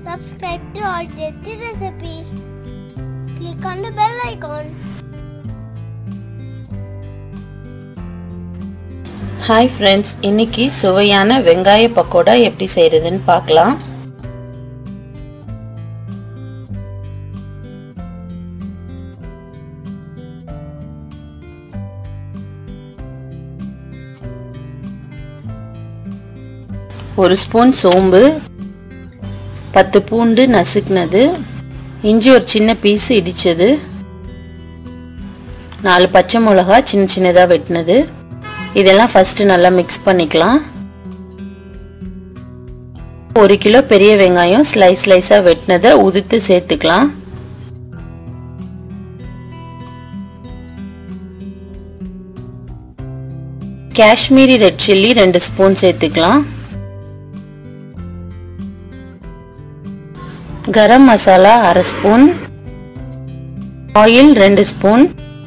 Subscribe to All Tasty Recipe. Click on the bell icon. Hi friends இன்னைக்கு சுவையான வெங்காய பக்கோடா எப்படி செய்கிறதுன்னு பார்க்கலாம் ஒரு ஸ்பூன் சோம்பு பத்து பூண்டு நசுக்குனது இஞ்சி ஒரு சின்ன பீஸ் இடித்தது நாலு பச்சை மிளகா சின்ன சின்னதாக வெட்டினது இதெல்லாம் ஃபஸ்ட்டு நல்லா மிக்ஸ் பண்ணிக்கலாம் ஒரு கிலோ பெரிய வெங்காயம் ஸ்லைஸ் ஸ்லைஸாக வெட்டினதை உதுத்து சேர்த்துக்கலாம் காஷ்மீரி ரெட் சில்லி ரெண்டு ஸ்பூன் சேர்த்துக்கலாம் கரம் மசாலா அரை ஸ்பூன் ஆயில் ரெண்டு ஸ்பூன்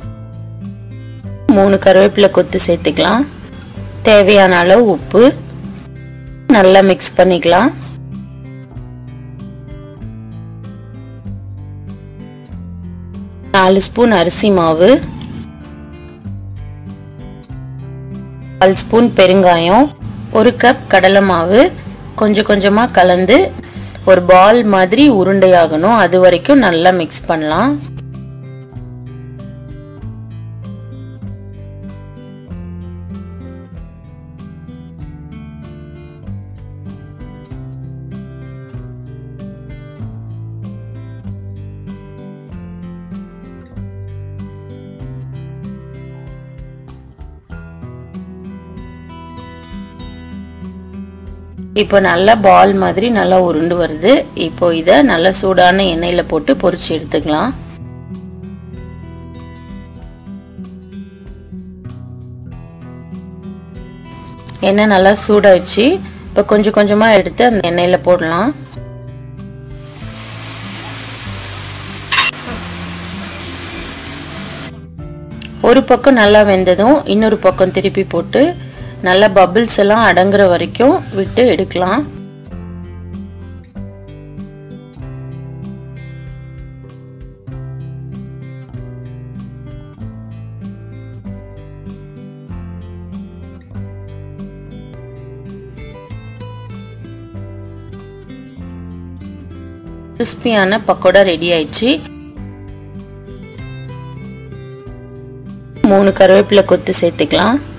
மூணு கருவேப்பிலை கொத்து சேர்த்துக்கலாம் தேவையான அளவு உப்பு நல்லா மிக்ஸ் பண்ணிக்கலாம் நாலு ஸ்பூன் அரிசி மாவு கால் ஸ்பூன் பெருங்காயம் ஒரு கப் கடலை மாவு கொஞ்சம் கொஞ்சமாக கலந்து ஒரு பால் மாதிரி உருண்டையாகணும் அது வரைக்கும் நல்லா மிக்ஸ் பண்ணலாம் இப்போ நல்லா பால் மாதிரி நல்லா உருண்டு வருது இப்போ இதை நல்லா சூடான எண்ணெயில் போட்டு பொரிச்சு எடுத்துக்கலாம் எண்ணெய் நல்லா சூடாயிடுச்சு இப்போ கொஞ்சம் கொஞ்சமாக எடுத்து அந்த எண்ணெயில் போடலாம் ஒரு பக்கம் நல்லா வெந்ததும் இன்னொரு பக்கம் திருப்பி போட்டு நல்லா பபிள்ஸ் எல்லாம் அடங்குற வரைக்கும் விட்டு எடுக்கலாம் கிறிஸ்பியான பக்கோடா ரெடி ஆயிடுச்சு மூணு கருவேப்பிலை கொத்து சேர்த்துக்கலாம்